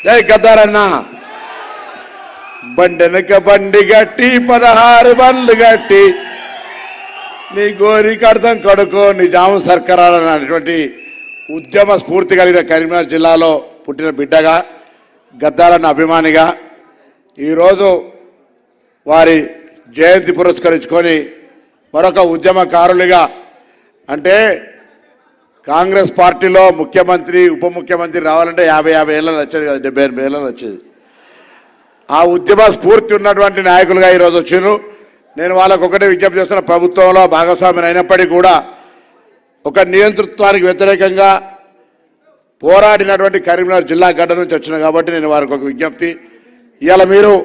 జై గద్దారన్న బండెనక బండి గట్టి పదహారు బండ్లు గట్టి నీ గోరికి అర్థం కడుకో నిజాము సర్కరాలన్నటువంటి ఉద్యమ స్ఫూర్తి కలిగిన కరీంనగర్ జిల్లాలో పుట్టిన బిడ్డగా గద్దారన్న అభిమానిగా ఈరోజు వారి జయంతి పురస్కరించుకొని మరొక ఉద్యమకారులుగా అంటే కాంగ్రెస్ పార్టీలో ముఖ్యమంత్రి ఉప ముఖ్యమంత్రి రావాలంటే యాభై యాభై ఏళ్ళని వచ్చేది కదా డెబ్బై ఎనభై ఏళ్ళని వచ్చేది ఆ ఉద్యమ స్ఫూర్తి ఉన్నటువంటి నాయకులుగా ఈరోజు వచ్చిండ్రు నేను వాళ్ళకు ఒకటే విజ్ఞప్తి చేస్తున్న ప్రభుత్వంలో భాగస్వామిని అయినప్పటికీ కూడా ఒక నియంతృత్వానికి వ్యతిరేకంగా పోరాడినటువంటి కరీంనగర్ జిల్లా గడ్డ నుంచి వచ్చిన కాబట్టి నేను వారికి ఒక విజ్ఞప్తి ఇవాళ మీరు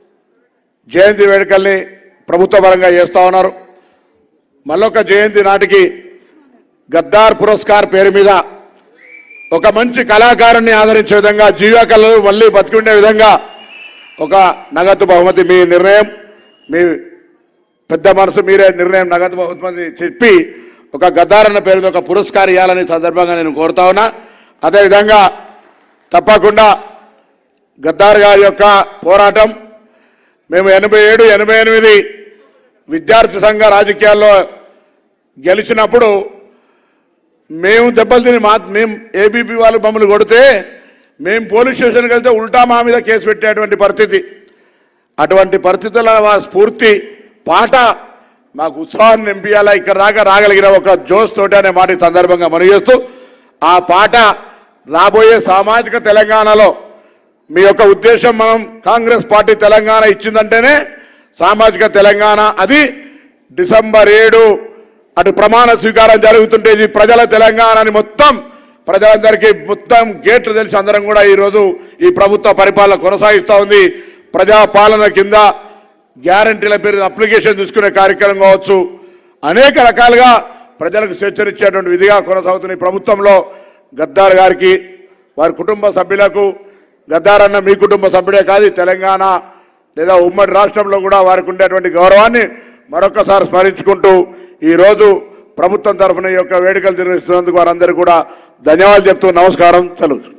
జయంతి వేడుకల్ని ప్రభుత్వ పరంగా చేస్తూ ఉన్నారు మళ్ళొక జయంతి నాటికి గద్దార్ పురస్కార్ పేరు మీద ఒక మంచి కళాకారుణ్ణి ఆదరించే విధంగా జీవ కళలు మళ్ళీ బతికుండే విధంగా ఒక నగదు బహుమతి మీ నిర్ణయం మీ పెద్ద మనసు మీరే నిర్ణయం నగదు బహుమతి చెప్పి ఒక గద్దారన్న పేరు మీద ఒక పురస్కారం ఇవ్వాలని సందర్భంగా నేను కోరుతా ఉన్నా అదేవిధంగా తప్పకుండా గద్దార్ గారి యొక్క పోరాటం మేము ఎనభై ఏడు ఎనభై ఎనిమిది విద్యార్థి సంఘ రాజకీయాల్లో గెలిచినప్పుడు మేము దెబ్బలు తిని మా మేము ఏబీపీ వాళ్ళు మమ్మల్ని కొడితే మేము పోలీస్ స్టేషన్కి వెళ్తే ఉల్టా మా మీద కేసు పెట్టేటువంటి పరిస్థితి అటువంటి పరిస్థితుల వా- స్ఫూర్తి పాట మాకు ఉత్సాహాన్ని నింపియాలా ఇక్కడ దాకా రాగలిగిన ఒక జోస్ తోటి అనే మాట ఈ సందర్భంగా మనవి చేస్తూ ఆ పాట రాబోయే సామాజిక తెలంగాణలో మీ యొక్క ఉద్దేశం మనం కాంగ్రెస్ పార్టీ తెలంగాణ ఇచ్చిందంటేనే సామాజిక తెలంగాణ అది డిసెంబర్ ఏడు అటు ప్రమాణ స్వీకారం జరుగుతుంటే ఇది ప్రజల తెలంగాణ అని మొత్తం ప్రజలందరికీ మొత్తం గేట్లు తెలిసి అందరం కూడా ఈరోజు ఈ ప్రభుత్వ పరిపాలన కొనసాగిస్తూ ఉంది ప్రజా పాలన కింద గ్యారంటీల పేరు అప్లికేషన్ తీసుకునే కార్యక్రమం కావచ్చు అనేక రకాలుగా ప్రజలకు స్వేచ్ఛనిచ్చేటువంటి విధిగా కొనసాగుతున్న ఈ ప్రభుత్వంలో గద్దార్ గారికి వారి కుటుంబ సభ్యులకు గద్దార్ అన్న మీ కుటుంబ సభ్యుడే కాదు ఈ తెలంగాణ లేదా ఉమ్మడి రాష్ట్రంలో కూడా వారికి ఉండేటువంటి గౌరవాన్ని మరొకసారి స్మరించుకుంటూ ఈ రోజు ప్రభుత్వం తరఫున ఈ యొక్క వేడుకలు నిర్వహిస్తున్నందుకు వారందరికీ కూడా ధన్యవాదాలు చెప్తూ నమస్కారం సెలవు